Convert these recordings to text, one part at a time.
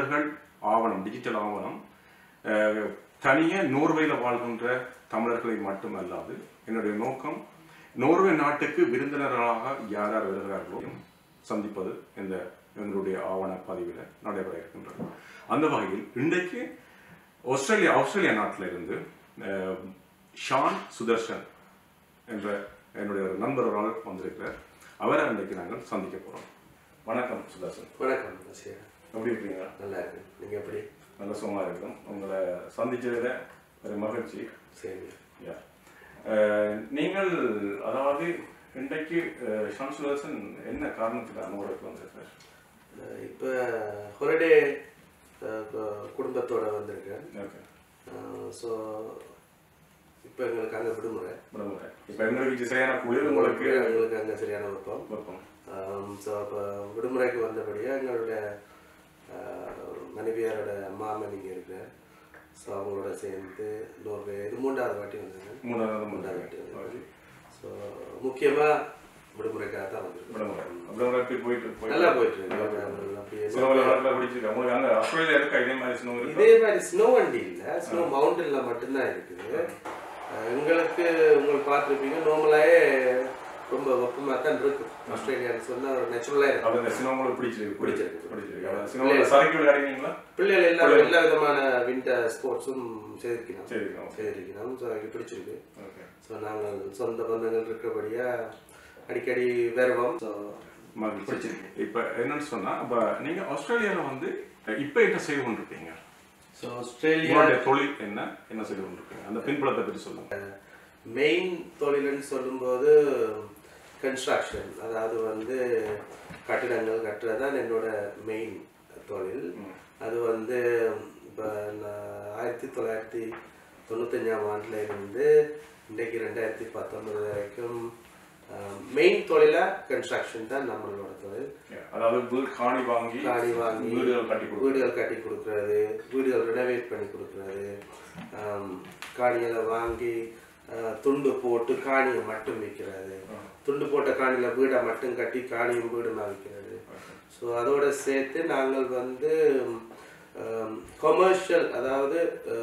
தமிழர்கள் ஆவணம் டிஜிட்டல் ஆவணம் அஹ், தனியே நோர்வேல வாழ்கின்ற தமிழர்களை மட்டுமல்லாது என்னுடைய நோக்கம் நோர்வே நாட்டுக்கு விருந்தினர்களாக யார் யார் வருகிறார்களோ சந்திப்பது இந்த எங்களுடைய ஆவண பதிவில் நடைபெற இருக்கின்றது அந்த வகையில் இன்றைக்கு ஆஸ்திரேலியா ஆஸ்திரேலியா நாட்டில் இருந்து அஹ், ஷான் சுதர்ஷன் என்ற என்னுடைய ஒரு நண்பர் ஒரு ஆள் வந்திருக்கிறார் அவரை இன்றைக்கு நாங்கள் சந்திக்க போகிறோம் வணக்கம் சுதர்ஷன் வணக்கம் நசீர் எப்படி இருக்கீங்க நல்லா இருக்கு நீங்க எப்படி நல்ல சும்மா இருக்கும் உங்களை சந்திச்சதுல ஒரு மகிழ்ச்சி சரி Yeah. அஹ், நீங்கள் அதாவது இன்றைக்கு அஹ், ஷான் சுதர்ஷன் என்ன காரணத்துக்கு அனுபவத்துக்கு வந்திருக்கார் அஹ் இப்ப ஹொலிடே குடும்பத்தோட வந்திருக்கேன் ஓகே ஸோ இப்போ எங்களுக்கு அங்கே விடுமுறை விடுமுறை இப்போ எங்களுக்கு சரியான குளிர் உங்களுக்கு எங்களுக்கு அங்கே சரியான வைப்போம் விருப்பம் ஸோ அப்போ விடுமுறைக்கு வந்தபடியாக எங்களுடைய அஹ், மனைவியாரோட மாமன் இங்கே இருக்கு ஸோ அவங்களோட சேர்ந்து நோர்வே இது மூன்றாவது வாட்டி வந்திருக்கேன் மூணாவது மூன்றாவது மூணாவது வாட்டி வந்திருக்கேன் ஸோ முக்கியமாக விடுமுறைக்காக தான் வந்திருக்கேன் விடுமுறை விடுமுறைக்கு போயிட்டு போயிட்டு நல்லா போயிட்டு இருக்கு அப்படியே சில நாட்டில் பிடிச்சிருக்கு உங்களுக்கு அங்கே ஆஸ்திரேலியா இருக்கா இதே மாதிரி ஸ்னோ இருக்கு இதே மாதிரி ஸ்னோ வண்டி இல்ல ஸ்னோ மவுண்டன்ல மட்டும்தான் இருக்குது அஹ் எங்களுக்கு உங்களுக்கு பார்த்துருப்பீங்க நார்மலாவே ரொம்ப வெப்பமாக தான் இருக்கு ஆஸ்திரேலியான்னு சொன்னா ஒரு நேச்சுரலாக இருக்கு அப்போ இந்த ஸ்னோ உங்களுக்கு பிடிச்சிருக்கு பிடிச்சிருக்கு. பிடிச்சிருக்கு ஸ்னோ சரக்கு விளையாடுவீங்களா பிள்ளைகள் எல்லாம் எல்லா விதமான விண்டர் ஸ்போர்ட்ஸும் செய்திருக்கணும் சரி செய்திருக்கணும் ஸோ எனக்கு பிடிச்சிருக்கு ஓகே ஸோ நாங்கள் சொந்த பந்தங்கள் இருக்கிறபடியா அடிக்கடி வருவோம் ஸோ மகிழ்ச்சி இப்போ என்னன்னு சொன்னா அப்ப நீங்க ஆஸ்திரேலியால வந்து இப்போ என்ன செய்து கொண்டிருக்கீங்க ஸோ ஆஸ்திரேலியா உங்களுடைய தொழில் என்ன என்ன செய்து கொண்டிருக்கீங்க அந்த பின்புலத்தை பற்றி சொல்லுங்க மெயின் தொழில்னு சொல்லும்போது கன்ஸ்ட்ரக்ஷன் அதாவது வந்து கட்டிடங்கள் கட்டுறது தான் என்னோட மெயின் தொழில் அது வந்து இப்போ நான் ஆயிரத்தி தொள்ளாயிரத்தி தொண்ணூத்தஞ்சாம் ஆண்டுல இருந்து இன்றைக்கு ரெண்டாயிரத்தி பத்தொன்பது வரைக்கும் மெயின் தொழிலாக கன்ஸ்ட்ரக்ஷன் தான் நம்மளோட தொழில் அதாவது வீடு காணி வாங்கி காணி வாங்கி வீடுகள் கட்டி கொடுக்கும் வீடுகள் கட்டி கொடுக்கறது வீடுகள் ரெனோவேட் பண்ணி கொடுக்கறது ஆம், காணிகளை வாங்கி ஆ, துண்டு போட்டு காணியை மட்டும் விற்கிறது துண்டு போட்ட காணியில வீடை மட்டும் கட்டி காணியும் வீடுமா விற்கிறது ஸோ அதோட சேர்த்து நாங்கள் வந்து கொமர்ஷியல் அதாவது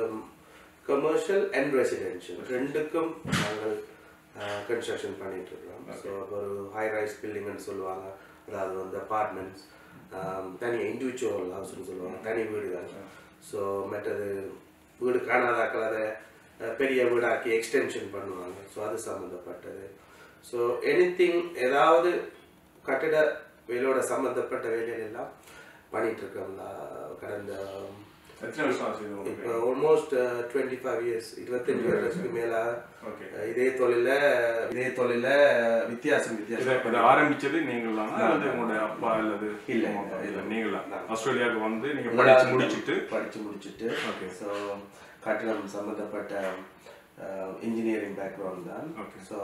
கமர்ஷியல் அண்ட் ரெசிடென்ஷியல் ரெண்டுக்கும் நாங்கள் கன்ஸ்ட்ரக்ஷன் பண்ணிட்டு இருக்கோம் ஸோ ஒரு ஹை ரைஸ் பில்டிங்னு சொல்லுவாங்க அதாவது வந்து அப்பார்ட்மெண்ட்ஸ் தனி இண்டிவிஜுவல் ஹவுஸ்னு சொல்லுவாங்க தனி வீடுகள் ஸோ மற்றது வீடு காணாதாக்கள் அதை அஹ், பெரிய வீடாக்கி எக்ஸ்டென்ஷன் பண்ணுவாங்க ஸோ அது சம்மந்தப்பட்டது ஸோ எனிதிங் ஏதாவது கட்டிட வேலையோட சம்மந்தப்பட்ட வேலைகள் எல்லாம் பண்ணிட்டு இருக்கோம் கடந்த எத்தனை வருஷம் செய்து கொண்டிருக்கீங்க இப்போ ஆல்மோஸ்ட் டுவெண்ட்டி ஃபைவ் இயர்ஸ் இருபத்தஞ்சு வருஷத்துக்கு மேல ஓகே அஹ், இதே தொழில இதே தொழில வித்தியாசம் வித்தியாசம் இதை இதை ஆரம்பிச்சது நீங்களா அல்லது உங்களுடைய அப்பா அல்லது இல்ல, உங்க அப்பா? இல்ல. இல்ல நீங்களா நான். ஆஸ்திரேலியாவுக்கு வந்து நீங்க படிச்சு முடிச்சிட்டு படிச்சு முடிச்சுட்டு Okay. ஸோ கட்டிடம் சம்மந்தப்பட்ட இன்ஜினியரிங் பேக்ரவுண்ட் தான் Okay. ஸோ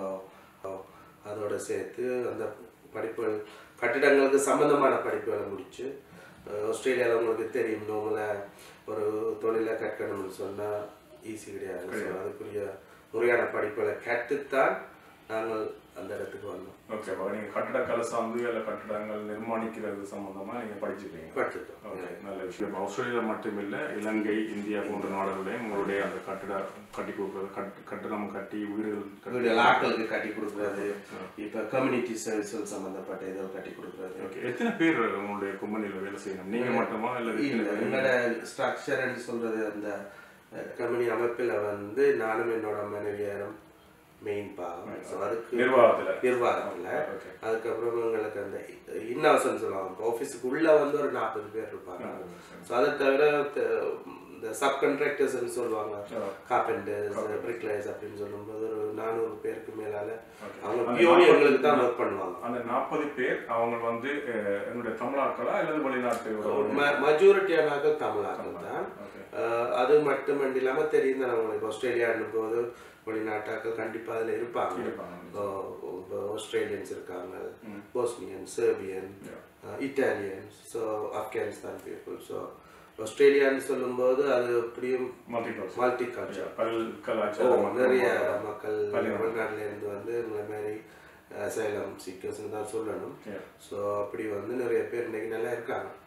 அதோட சேர்த்து அந்த படிப்புகள் கட்டிடங்களுக்கு சம்பந்தமான படிப்புகளை முடிச்சு அஹ், ஆஸ்திரேலியாவில் உங்களுக்கு தெரியும் நார்மலாக ஒரு தொழிலை கற்கணும்னு சொன்னால் ஈஸி கிடையாது ஸோ அதுக்குரிய முறையான படிப்புகளை கற்றுத்தான் நாங்கள் அந்த இடத்துக்கு வந்தோம் ஓகே அப்ப நீங்க கட்டடக்கலை சார்ந்து அல்ல கட்டடங்கள் நிர்மாணிக்கிறது சம்பந்தமா நீங்க படிச்சிருக்கீங்க படிச்சிருக்கோம் ஓகே நல்ல விஷயம் இப்ப ஆஸ்திரேலியா மட்டுமில்ல இலங்கை இந்தியா போன்ற நாடுகளையும் உங்களுடைய அந்த கட்டிட கட்டி கொடுக்குறது கட்- கட்டிடம் கட்டி வீடுகள் கட்டி வீடு ஆட்களுக்கு கட்டி கொடுக்குறது இப்போ கம்யூனிட்டி சர்வீஸ்கள் சம்மந்தப்பட்ட இதை கட்டி கொடுக்குறது ஓகே எத்தனை பேர் உங்களுடைய கும்பனியில் வேலை செய்யணும் நீங்க மட்டுமா இல்ல இல்ல எத்தனை பேர்? என்னோட ஸ்ட்ரக்சர்ன்னு சொல்றது அந்த கம்பெனி அமைப்பில் வந்து நானும் என்னோட மனைவியாரும் மெயின் பாகம் ஸோ அதுக்கு நிர்வாகத்துல நிர்வாகத்தில் ஓகே அதுக்கப்புறம் எங்களுக்கு அந்த இன்னவசம் சொல்லுவாங்க ஆஃபீஸுக்கு உள்ள வந்து ஒரு நாற்பது பேர் இருப்பாங்க ஸோ அதை தவிர த- இந்த சப் கான்ட்ராக்டர்ஸ்னு சொல்லுவாங்க கார்பெண்டர்ஸ் பிரிக்லைஸ் அப்படின்னு சொல்லும்போது ஒரு நானூறு பேருக்கு மேலால அவங்க பியோனி எங்களுக்கு தான் ஒர்க் பண்ணுவாங்க அந்த நாற்பது பேர் அவங்க வந்து அஹ், என்னுடைய தமிழாக்களா அல்லது வெளிநாட்டு மெஜாரிட்டியான தமிழாக்கள் தான் ஓகே அஹ் அது மட்டும் இல்லாமல் தெரியும் தான் நம்மளுக்கு ஆஸ்திரேலியான்னு போது வெளிநாட்டாக்கள் கண்டிப்பாக அதில் இருப்பாங்க இருப்பாங்க. இப்போ இப்போ ஆஸ்திரேலியன்ஸ் இருக்காங்க Bosnian Serbian Italians so Afghanistan people so ஆஸ்திரேலியான்னு சொல்லும்போது அது எப்படியும் மல்டிகல்ச்சர் மல்டி கல்ச்சர் பல் ஓ கலாச்சாரம் நிறைய மக்கள் வெளிநாட்டுல இருந்து வந்து இந்த மாதிரி சேலம் சீக்கர்ஸ்னு தான் சொல்லணும் Yeah. ஸோ அப்படி வந்து நிறைய பேர் இன்னைக்கு நல்லா இருக்காங்க Okay.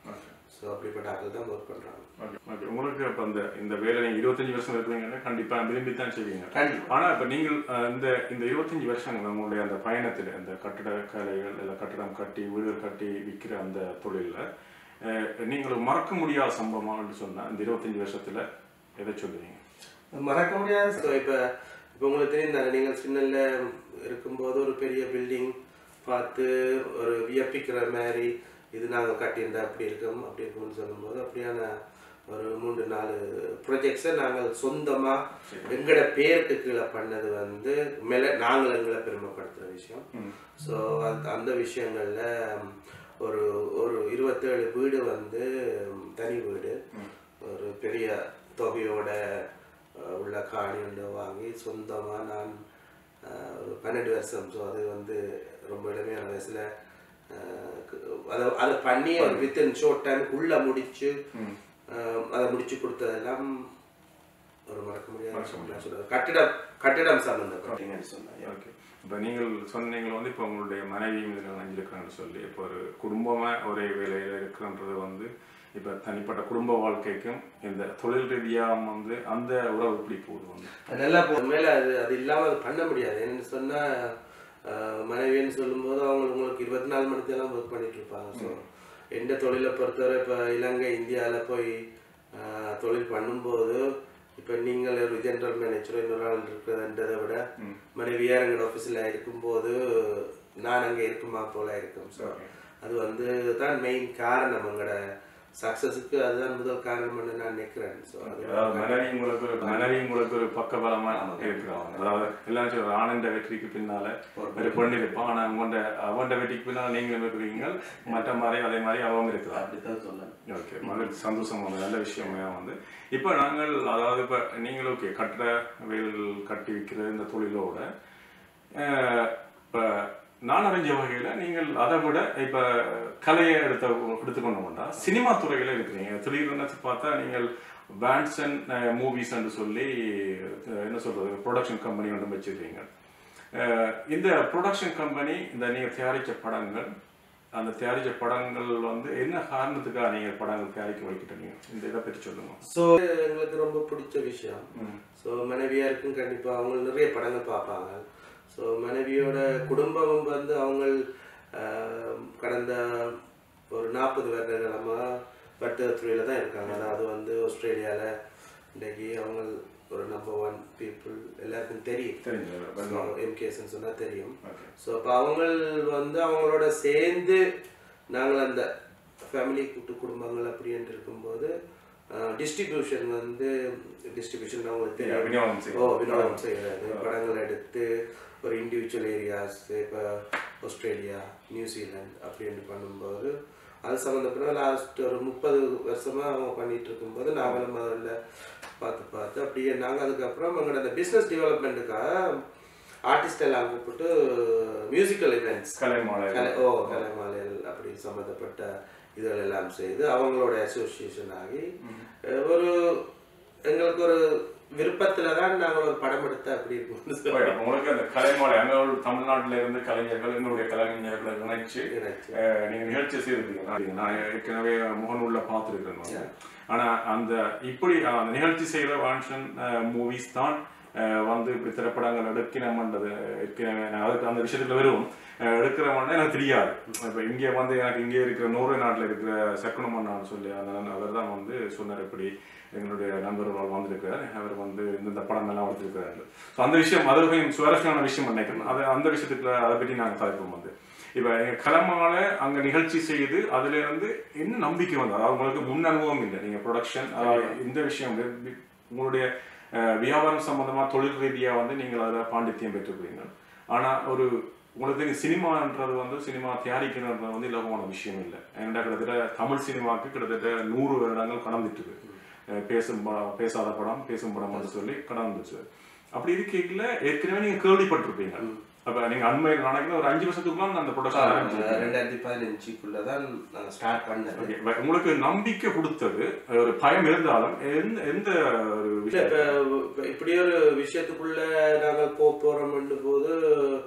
ஸோ அப்படிப்பட்ட ஆட்கள் தான் ஒர்க் பண்ணுறாங்க ஓகே ஓகே உங்களுக்கு இப்போ இந்த இந்த வேலை நீங்கள் இருபத்தஞ்சி வருஷம் இருக்கிறீங்கன்னா கண்டிப்பாக விரும்பி தான் செய்வீங்க கண்டிப்பா. ஆனால் இப்போ நீங்கள் அஹ், இந்த இந்த இருபத்தஞ்சி வருஷங்கள் உங்களுடைய அந்த பயணத்தில் இந்த கட்டிட கலைகள் இல்லை கட்டிடம் கட்டி வீடுகள் கட்டி விற்கிற அந்த தொழிலில் நீங்கள் மறக்க முடியாத சம்பவமான்னு சொன்னால் இந்த இருபத்தஞ்சி வருஷத்தில் எதை சொல்லுவீங்க மறக்க முடியாது ஸோ இப்போ இப்போ உங்களுக்கு தெரியும் தானே நீங்கள் சின்னல இருக்கும்போது ஒரு பெரிய பில்டிங் பார்த்து ஒரு வியப்பிக்கிற மாதிரி இது நாங்கள் கட்டியிருந்தா அப்படி இருக்கோம் அப்படி இருக்கும்னு சொல்லும்போது அப்படியான ஒரு மூன்று நாலு ப்ரொஜெக்ட்ஸை நாங்கள் சொந்தமாக எங்களோட பேருக்கு கீழே பண்ணது வந்து மேலே நாங்கள் எங்களை பெருமைப்படுத்துகிற விஷயம் ஸோ அந்த அந்த விஷயங்களில் ஒரு ஒரு இருபத்தேழு வீடு வந்து தனி வீடு ஒரு பெரிய தொகையோட அஹ், உள்ள காணி ஒன்று வாங்கி சொந்தமாக நான் அஹ், ஒரு பன்னெண்டு வருஷம் ஸோ அது வந்து ரொம்ப இளமையான வயசில் அதை அதை பண்ணி ஒரு வித்தின் ஷோர்ட் டைம் உள்ள முடிச்சு அஹ், அதை முடிச்சு கொடுத்ததெல்லாம் ஒரு மறக்க முடியாத விஷயம் நான் சொல்லுவேன். கட்டிடம் கட்டிடம் சம்மந்தப்பட்டீங்கன்னு சொன்னேன் ஓகே இப்போ நீங்கள் சொன்னீங்க வந்து இப்போ உங்களுடைய மனைவியும் இதில் இணைஞ்சிருக்கிறான்னு சொல்லி இப்போ ஒரு குடும்பமாக ஒரே வேலையில் இருக்கிறன்றது வந்து இப்போ தனிப்பட்ட குடும்ப வாழ்க்கைக்கும் இந்த தொழில் ரீதியாக வந்து அந்த உறவு எப்படி போகுது வந்து அது நல்லா போ மேலே அது அது இல்லாமல் அது பண்ண முடியாது என்னன்னு சொன்னால் மனைவின்னு சொல்லும்போது அவங்க உங்களுக்கு இருபத்தி நாலு மணி நேரம் ஒர்க் பண்ணிட்டு இருப்பாங்க ஸோ எந்த தொழிலை பொறுத்தவரை இப்போ இலங்கை இந்தியாவில் போய் ஆஹ், தொழில் பண்ணும்போது இப்போ நீங்கள் ஒரு ஜென்ரல் மேனேஜரோ இன்னொரு ஆள் இருக்கிறதுன்றதை விட மனைவியார் எங்களோட ஆஃபீஸில் இருக்கும்போது நான் அங்கே இருக்குமா போல இருக்கும் ஸோ அது வந்து தான் மெயின் காரணம் எங்களோட சக்ஸஸுக்கு அதுதான் முதல் காரணம்னு நான் நினைக்கிறேன் ஸோ அது அதாவது மனைவி உங்களுக்கு ஒரு மனைவி உங்களுக்கு ஒரு பக்கபலமா இருக்கிறாங்க அதாவது எல்லாம் சொல்ற ஆனந்த வெற்றிக்கு பின்னால ஒரு பொண்ணு இருப்பான் ஆனா உங்கள்ட அவன்ட வெற்றிக்கு பின்னால நீங்களும் இருக்கிறீங்க மற்ற மாதிரி அதே மாதிரி அவன் இருக்கிறான் அப்படித்தான் சொல்லலாம் ஓகே மகிழ்ச்சி சந்தோஷம் வந்து நல்ல விஷயமே வந்து இப்போ நாங்கள் அதாவது இப்போ நீங்களும் ஓகே கட்டுற வேல் கட்டி விற்கிற இந்த தொழிலோட இப்போ நான் அறிஞ்ச வகையில் நீங்கள் அதை விட இப்போ கலையை எடுத்த எடுத்துக்கொண்டோம்னா சினிமா துறையில் இருக்கிறீங்க திடீர்னு பார்த்தா நீங்கள் பேண்ட்ஸ் அண்ட் மூவிஸ் சொல்லி அஹ், என்ன சொல்றது ப்ரொடக்ஷன் கம்பெனி ஒன்று வச்சிருக்கீங்க அஹ், இந்த ப்ரொடக்ஷன் கம்பெனி இந்த நீங்கள் தயாரித்த படங்கள் அந்த தயாரித்த படங்கள் வந்து என்ன காரணத்துக்காக நீங்கள் படங்கள் தயாரிக்க வைக்கிட்டீங்க இந்த இதை பற்றி சொல்லுங்க ஸோ எங்களுக்கு ரொம்ப பிடிச்ச விஷயம் ஸோ மனைவியாருக்கும் கண்டிப்பாக அவங்க நிறைய படங்கள் பார்ப்பாங்க ஸோ மனைவியோட குடும்பமும் வந்து அவங்க ஆஹ், கடந்த ஒரு நாற்பது வருட காலமாக வர்த்தக துறையில் தான் இருக்காங்க அதாவது வந்து ஆஸ்திரேலியாவில் இன்றைக்கி அவங்க ஒரு நம்பர் ஒன் பீப்புள் எல்லாருக்கும் தெரியும் தெரிஞ்சு எம்கேஎஸ்ன்னு சொன்னால் தெரியும் Okay. ஸோ அப்போ அவங்க வந்து அவங்களோட சேர்ந்து நாங்கள் அந்த ஃபேமிலி கூட்டு குடும்பங்கள் அப்படின்ட்டு இருக்கும்போது டிஸ்ட்ரிபியூஷன் வந்து டிஸ்ட்ரிபியூஷன் அவங்களுக்கு தெரியும் விநியோகம் செய்யும். ஓ வினோதம் செய்கிறது படங்கள் எடுத்து ஒரு இண்டிவிஜுவல் ஏரியாஸ் இப்போ ஆஸ்திரேலியா நியூசிலாந்து அப்படின்னு பண்ணும்போது அது சம்மந்தப்பட்ட லாஸ்ட் ஒரு முப்பது வருஷமா அவங்க பண்ணிட்டு இருக்கும்போது நாங்களும் முதல்ல பார்த்து பார்த்து அப்படியே நாங்கள் அதுக்கப்புறம் எங்களோட அந்த பிஸ்னஸ் டெவலப்மெண்ட்டுக்காக ஆர்டிஸ்ட் எல்லாம் கூப்பிட்டு மியூசிக்கல் இவெண்ட்ஸ் கலை மாலை கலை ஓ கலைமாலைகள் அப்படி சம்மந்தப்பட்ட இதுகள் எல்லாம் செய்து அவங்களோட அசோசியேஷன் ஆகி அஹ், ஒரு எங்களுக்கு ஒரு விருப்பத்துல தான் நாங்கள் ஒரு படம் எடுத்த அப்படி இருக்கும் Right. உங்களுக்கு அந்த கலைமாலை அங்க உள்ள தமிழ்நாட்டுல இருந்து கலைஞர்கள் எங்களுடைய கலைஞர்களை இணைச்சு இணைச்சு. அஹ், நீங்க நிகழ்ச்சி செய்திருக்கீங்க நான் ஏற்கனவே முகநூல்ல பார்த்துருக்கேன் வந்து. ஆனா அந்த இப்படி அஹ், அந்த நிகழ்ச்சி செய்யற வான்ஷன் மூவிஸ் தான் அஹ், வந்து இப்படி திரைப்படங்கள் எடுக்கணும்ன்றது ஏற்கனவே நான் அதுக்கு அந்த விஷயத்துல வெறும் அஹ், எடுக்கிறவன்னு எனக்கு தெரியாது இப்போ இங்கே வந்து எனக்கு இங்கே இருக்கிற நோர்வே நாட்டில் இருக்கிற சக்குனமன்னான்னு சொல்லி அந்த அவர் தான் வந்து சொன்னார் இப்படி எங்களுடைய நண்பர்கள் வந்திருக்கிறார் அவர் வந்து இந்த படம் எல்லாம் எடுத்திருக்கிறாரு ஸோ அந்த விஷயம் அது ஒரு சுவாரஸ்யமான விஷயம் நினைக்கிறேன் அது அந்த விஷயத்துக்குள்ள அதை பற்றி நாங்கள் தலைப்போம் வந்து இப்போ எங்கள் களமால அங்கே நிகழ்ச்சி செய்து அதுல இருந்து என்ன நம்பிக்கை வந்து அதாவது உங்களுக்கு முன் அனுபவம் இல்லை நீங்கள் ப்ரொடக்ஷன் இந்த விஷயம் வி- வி- உங்களுடைய அஹ், வியாபாரம் சம்பந்தமா தொழில் ரீதியா வந்து நீங்கள் அதில் பாண்டித்யம் பெற்றுக்கிறீங்க ஆனா ஒரு உங்களுக்கு தெரியும் சினிமான்றது வந்து சினிமா தயாரிக்கிறது வந்து இலகுவான விஷயம் இல்லை ஏன்னா கிட்டத்தட்ட தமிழ் சினிமாவுக்கு கிட்டத்தட்ட நூறு வருடங்கள் கடந்துட்டு இருக்கு அஹ் பேசும் படம் பேசாத படம் பேசும் படம் சொல்லி கடந்துச்சு அப்படி இருக்கையில் ஏற்கனவே நீங்க கேள்விப்பட்டிருப்பீங்க அப்ப நீங்க அண்மையில் நடக்கிற ஒரு அஞ்சு வருஷத்துக்குலாம் அந்த ப்ரொடக்ஷன் ரெண்டாயிரத்தி பதினஞ்சுக்குள்ள தான் நாங்கள் ஸ்டார்ட் பண்ணது ஓகே ப- உங்களுக்கு நம்பிக்கை கொடுத்தது ஒரு பயம் இருந்தாலும் எந்த எந்த ஒரு இல்ல, விஷயம் இப்ப இப்ப இப்படி ஒரு விஷயத்துக்குள்ள நாங்கள் போக போறோம்னு போது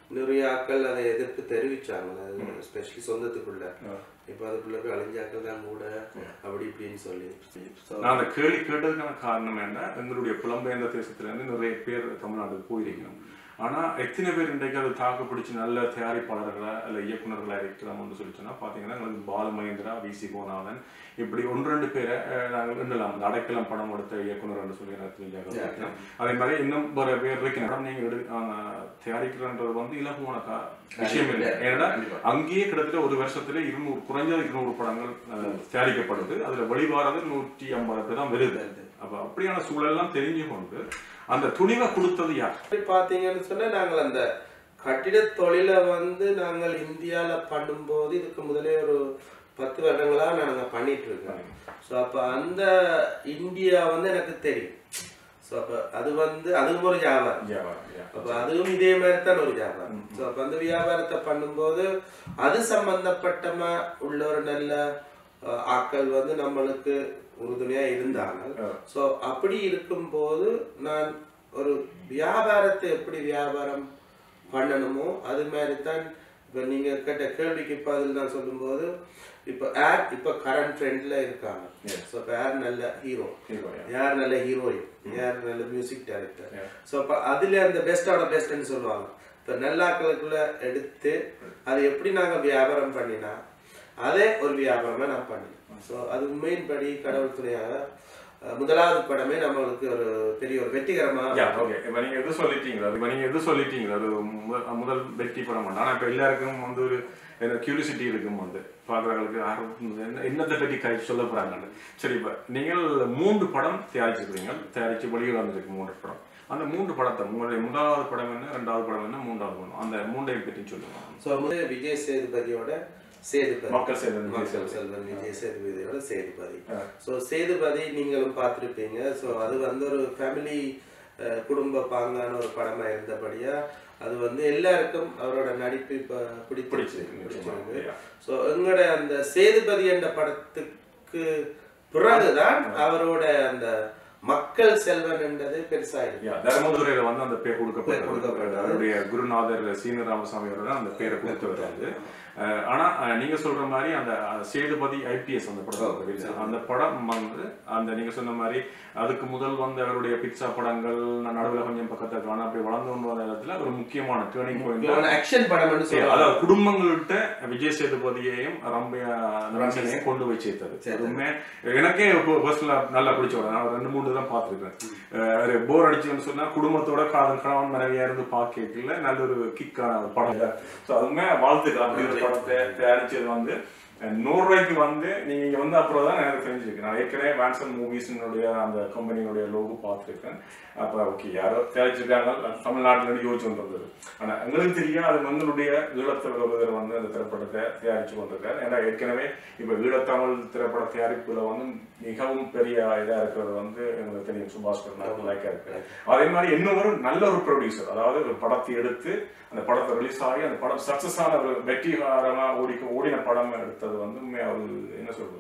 நிறைய ஆட்கள் அதை எதிர்ப்பு தெரிவிச்சாங்க எஸ்பெஷலி சொந்தத்துக்குள்ள இப்போ அதுக்குள்ள போய் அழிஞ்சாக்கள் தான் கூட அப்படி இப்படின்னு சொல்லி So, நான் அந்த கேள்வி கேட்டதுக்கான காரணம் என்ன எங்களுடைய புலம்பெயர்ந்த தேசத்துல இருந்து நிறைய பேர் தமிழ்நாட்டுக்கு போயிருக்கணும் ஆனா எத்தனை பேர் இன்றைக்கு அது தாக்கு பிடிச்சி நல்ல தயாரிப்பாளர்களா இல்ல இயக்குனர்களா இருக்கிறோம்னு சொல்லி சொன்னா பாத்தீங்கன்னா எங்களுக்கு பாலமகேந்திரா வி சி கோநாதன் இப்படி ஒன்று ரெண்டு பேரை அஹ், நாங்கள் எண்ணலாம் அந்த அடைக்கலம் படம் எடுத்த இயக்குனர் சொல்லி எனக்கு தெரிஞ்சாங்க அதே மாதிரி இன்னும் ஒரு பேர் இருக்கிற படம் நீங்க எடு ஆஹ், தயாரிக்கிறன்றது வந்து இலகுவான கா- விஷயம் இல்லை ஏன்னா அங்கேயே கிட்டத்தட்ட ஒரு வருஷத்துல இருநூறு குறைஞ்சது இருநூறு படங்கள் அஹ், தயாரிக்கப்படுது அதுல வெளிவாரது நூற்றி ஐம்பது பேர் தான் வருது அப்ப அப்படியான சூழல்லாம் தெரிஞ்சு கொண்டு அந்த துணிவை கொடுத்தது யார் அப்படி பார்த்தீங்கன்னு சொன்னா நாங்கள் அந்த கட்டிட தொழிலை வந்து நாங்கள் இந்தியால பண்ணும்போது இதுக்கு முதலே ஒரு பத்து வருடங்களா நாங்க பண்ணிட்டு இருக்கோம் ஸோ அப்போ அந்த இந்தியா வந்து எனக்கு தெரியும் ஸோ அப்போ அது வந்து அதுவும் ஒரு வியாபாரம் அப்போ அதுவும் இதே மாதிரி தான் ஒரு வியாபாரம் ஸோ அப்போ அந்த வியாபாரத்தை பண்ணும்போது அது சம்பந்தப்பட்டமா உள்ள ஒரு நல்ல அஹ், ஆட்கள் வந்து நம்மளுக்கு உறுதுணையா இருந்தாங்க ஸோ அப்படி இருக்கும்போது நான் ஒரு வியாபாரத்தை எப்படி வியாபாரம் பண்ணணுமோ அது மாதிரி தான் இப்போ நீங்க கேட்ட கேள்விக்கு பதில் நான் சொல்லும்போது இப்போ யார் இப்போ கரண்ட் ட்ரெண்ட்ல இருக்காங்க ஸோ இப்போ யார் நல்ல ஹீரோ யார் நல்ல ஹீரோயின் யார் நல்ல மியூசிக் டைரக்டர் ஸோ அப்போ அதில் அந்த பெஸ்டோட பெஸ்ட்னு சொல்லுவாங்க இப்போ நல்லாக்களுக்குள்ள எடுத்து அது எப்படி நாங்கள் வியாபாரம் பண்ணினா அதே ஒரு வியாபாரமாக நான் பண்ணினேன் ஸோ அது உண்மையின் படி கடவுள் துணையாக அஹ், முதலாவது படமே நம்மளுக்கு ஒரு பெரிய ஒரு வெற்றிகரமாக ஓகே இப்ப நீங்க எது சொல்லிட்டீங்களா இப்ப நீங்க எது சொல்லிட்டீங்களா அது முத- முதல் வெற்றி படம் பண்ண ஆனா இப்ப எல்லாருக்கும் வந்து ஒரு கியூரிசிட்டி இருக்கும் வந்து பாக்குறவங்களுக்கு ஆர்வம் என்ன என்னத்தை பற்றி கை சொல்ல போறாங்கன்னு சரி இப்ப நீங்கள் மூன்று படம் தயாரிச்சிருக்கீங்க தயாரிச்சு வெளியில் வந்திருக்கு மூன்று படம் அந்த மூன்று படத்தை உங்களுடைய முதலாவது படம் என்ன ரெண்டாவது படம் என்ன மூன்றாவது படம் அந்த மூன்றையும் பற்றி சொல்லுங்க ஸோ முதல் விஜய் சேதுபதியோட சேதுபதி மக்கள் சேதுபதி. மக்கள் செல்வன் விஜய் சேதுபதியோட சேதுபதி ஸோ சேதுபதி நீங்களும் பார்த்துருப்பீங்க ஸோ அது வந்து ஒரு ஃபேமிலி குடும்ப பாங்கான ஒரு படமா இருந்தபடியா அது வந்து எல்லாருக்கும் அவரோட நடிப்பு இப்போ பிடிச்சிருச்சு பிடிச்சிருக்கு ஸோ எங்களோட அந்த சேதுபதி என்ற படத்துக்கு பிறகுதான் அவரோட அந்த மக்கள் செல்வன் என்றது பெருசாயிருக்கு Yeah, தர்மதுரையில வந்து அந்த பேர் பேர் கொடுக்கப்பட்டது கொடுக்கப்பட்டது. அவருடைய குருநாதர் சீன ராமசாமி அவர்கள் தான் அந்த பேரை கொடுத்து வர்றாரு அஹ் ஆனா அஹ் நீங்க சொல்ற மாதிரி அந்த அஹ், சேதுபதி ஐபிஎஸ் அந்த படம் இருக்கு. அந்த படம் வந்து அந்த நீங்க சொன்ன மாதிரி அதுக்கு முதல் வந்து அவருடைய பிக்சா படங்கள் நான் நடுவில் கொஞ்சம் பக்கத்தை காண அப்படி வளர்ந்து கொண்டு வந்த இடத்துல ஒரு முக்கியமான டேர்னிங் பாயிண்ட் ஆக்ஷன் படம்னு சொல்லுவாங்க அதாவது குடும்பங்கள்கிட்ட விஜய் சேதுபதியையும் ரம்யா நிரஞ்சனையும் கொண்டு போய் சேர்த்தது அதுவுமே எனக்கே பர்சனலா நல்லா பிடிச்ச படம் நான் ஒரு ரெண்டு மூணு தான் பார்த்துருக்கேன் போர் அடிச்சுன்னு சொன்னா குடும்பத்தோட காதல் கணவன் மனைவியா இருந்து பார்க்கல நல்ல ஒரு கிக்கான ஒரு படம் ஸோ அதுவுமே வாழ்த்துக்கலாம் அப்படி ஒரு படத்தை தயாரிச்சது வந்து அஹ், நூறு ரூபாய்க்கு வந்து நீங்க இங்க வந்து அப்புறம் தான் எனக்கு தெரிஞ்சிருக்கு நான் ஏற்கனவே வேன்சன் மூவிஸ்னுடைய அந்த கம்பெனியுடைய லோகோ பார்த்துருக்கேன் அப்ப ஓகே யாரோ தயாரிச்சிருக்காங்க தமிழ்நாட்டில் யோசிச்சு வந்தது ஆனா எங்களுக்கு தெரியும் அது எங்களுடைய ஈழத்தமிழ் ஒருவர் வந்து அந்த திரைப்படத்தை தயாரிச்சு கொண்டிருக்காரு ஏன்னா ஏற்கனவே இப்ப ஈழத்தமிழ் திரைப்பட தயாரிப்புல வந்து மிகவும் பெரிய இதா இருக்கிறது வந்து எங்களுக்கு தெரியும் சுபாஷ் லைக்கா இருக்கு அதே மாதிரி இன்னும் ஒரு நல்ல ஒரு ப்ரொடியூசர் அதாவது ஒரு படத்தை எடுத்து அந்த படத்தை ரிலீஸ் ஆகி அந்த படம் சக்சஸ் ஆன ஒரு வெற்றிகாரமா ஓடி ஓடின படம் எடுத்தது வந்து உண்மையா ஒரு என்ன சொல்றது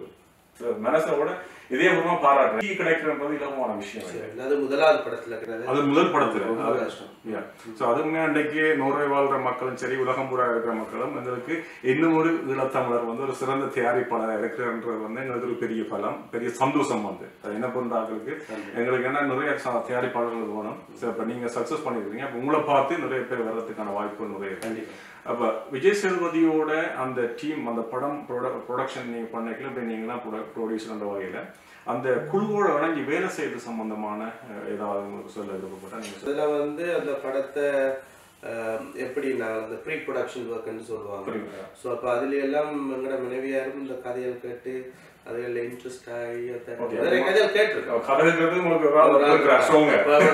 மனசோட இதே பூர்வமா பாராட்டு டீ கிடைக்கிறது இலவமான விஷயம் இல்லை. அது முதலாவது படத்துல இருக்கிறது அது முதல் படத்துல ரொம்ப அது- கஷ்டம். Yeah. So அதுவுமே அன்றைக்கு நோர்வே வாழ்ற மக்களும் சரி உலகம் பூரா இருக்கிற மக்களும் எங்களுக்கு இன்னும் ஒரு ஈழத்தமிழர் வந்து ஒரு சிறந்த தயாரிப்பாளர் இருக்கிறன்றது வந்து எங்களுக்கு ஒரு பெரிய பலம் பெரிய சந்தோஷம் வந்து அது என்ன பண்றாங்களுக்கு எங்களுக்கு என்ன நிறைய ச- தயாரிப்பாளர்கள் வேணும் So இப்ப நீங்க சக்சஸ் பண்ணிருக்கீங்க அப்ப உங்களை பார்த்து நிறைய பேர் வர்றதுக்கான வாய்ப்பு நிறைய இருக்கு அப்ப விஜய் சேதுபதியோட அந்த டீம் அந்த படம் ப்ரொடக்ஷன் நீங்க பண்ணிக்கல இப்ப நீங்க தான் ப்ரொடியூசர் வகையில அந்த குழுவோட இணைஞ்சு வேலை செய்யறது சம்பந்தமான அஹ், ஏதாவது உங்களுக்கு சொல்ல விருப்பப்பட்டா நீங்க சொல்லுங்க. அதுல வந்து அந்த படத்தை அஹ், எப்படி நான் அந்த ப்ரீ ப்ரொடக்ஷன் ஒர்க்னு சொல்லுவாங்க புரியுதா? ஸோ அப்போ அதுல எல்லாம் எங்களோட மனைவியாரும் இந்த கதைகள் கேட்டு அதுல இன்ட்ரெஸ்ட் ஆகி அந்த- Okay. நிறைய கதைகள் கேட்டிருக்கோம் கதைக்கிறது உங்களுக்கு ஒரு ஆள் இருக்கிறார், strong.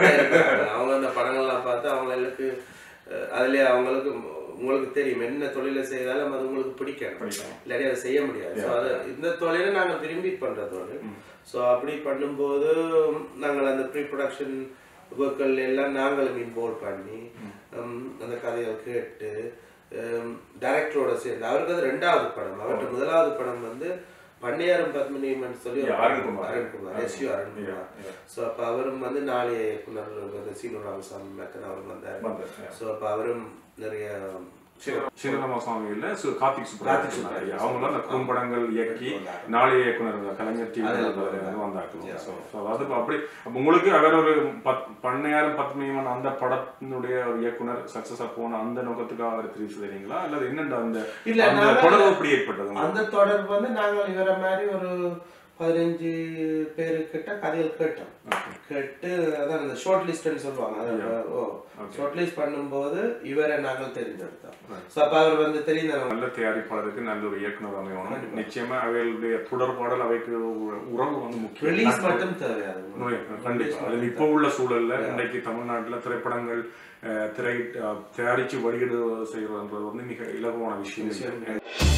அவங்க அந்த படங்கள்லாம் பார்த்து அவங்களுக்கு அஹ், அதுலயே அவங்களுக்கு உங்களுக்கு தெரியும் என்ன தொழிலை செய்தாலும் அது உங்களுக்கு பிடிக்கணும் பிடிக்கும். இல்லாட்டி அதை செய்ய முடியாது ஸோ அது இந்த தொழிலை நாங்கள் விரும்பி பண்ற தொழில் ஸோ அப்படி பண்ணும்போது நாங்கள் அந்த ப்ரீ ப்ரொடக்ஷன் ஒர்க்கள் எல்லாம் நாங்களும் இன்வால்வ் பண்ணி ஹம், அந்த கதைகள் கேட்டு டைரக்டரோட சேர்ந்து அவருக்கு அது ரெண்டாவது படம் அவருக்கு முதலாவது படம் வந்து பண்டியாரம் பத்மினிமன் சொல்லி ஒரு Yeah, Arunkumar. Arunkumar S U Arunkumar so அப்போ அவரும் வந்து நாளைய இயக்குனர் வந்து சீனு ராமசாமி மேத்தன் அவரும் வந்தார் வந்தார், ஸோ அப்போ அவரும் நிறைய ஸ்ரீராமசாமி இல்ல சு- கார்த்திக் கார்த்திக் சுப்ரமணியம் சுப்ரமணியம். அவங்க அந்த குறும்படங்கள் இயக்கி நாளைய இயக்குனர் கலைஞர் டிவி வந்தாக்கணும் So, so அதாவது இப்ப அப்படி அப்ப உங்களுக்கு அவர் ஒரு பத் பண்ணையாரம் பத்மினியமன் அந்த படத்தினுடைய ஒரு இயக்குனர் சக்சஸா போன அந்த நோக்கத்துக்காக அவர் தெரிவு செய்றீங்களா அல்லது என்னென்ன அந்த இல்ல, அந்த நாங்க- தொடர்பு எப்படி ஏற்பட்டது உங்களுக்கு? அந்த தொடர்பு வந்து நாங்கள் இவரை மாதிரி ஒரு பதினஞ்சு பேருக்கிட்ட கதைகள் கேட்டோம் கேட்டு அதான் அந்த ஷார்ட் லிஸ்ட்னு சொல்லுவாங்க அதான் ஓ ஷார்ட் லிஸ்ட் பண்ணும்போது இவரை நாங்கள் தெரிஞ்செடுத்தோம் ஸோ அப்போ அவர் வந்து தெரிந்தவங்க நல்ல தயாரிப்பாளருக்கு நல்ல ஒரு இயக்குனர் அமையணும் நிச்சயமா அவைகளுடைய தொடர்பாடல் அவைக்கு ஒரு உறவு வந்து முக்கியம் ரிலீஸ் மட்டும் தேவையாது நோய், கண்டிப்பா அது இப்போ உள்ள சூழல்ல இன்றைக்கு தமிழ்நாட்டுல திரைப்படங்கள் அஹ், திரை அஹ், தயாரிச்சு வெளியீடு செய்யறதுன்றது வந்து மிக இலகுவான விஷயம் இல்லை.